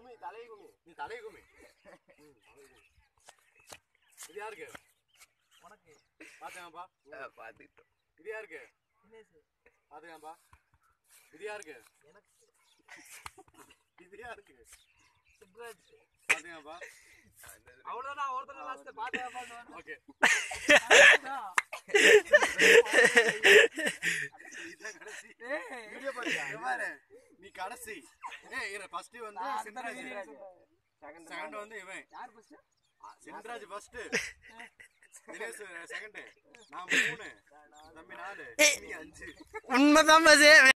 குமி தலை குமி நீ தலை குமி ம், தலை குமி. இது யாருக்கு உனக்கு பாத்தேங்கப்பா பார்த்துக்கிட்டோம் இது யாருக்கு தினேஷ் பாத்தேங்கப்பா இது யாருக்கு எனக்கு இது யாருக்கு சுப்ராஜ் பாத்தீங்கப்பா அவ்வளோ நான் ஒருத்தர் லாஸ்ட் பார்த்தேன் ஓகே இதான் கடைசி வீடியோ பாத்தியா இங்க பாரு நீ கடைசி ஏய் இரு ஃபர்ஸ்ட் வந்து சிந்தராஜ் செகண்ட் வந்து இவன் யார் first Sindraj first Dinesh second நான் மூணு தம்பி நாலு நீ அஞ்சு உண்மைதான் பஸ்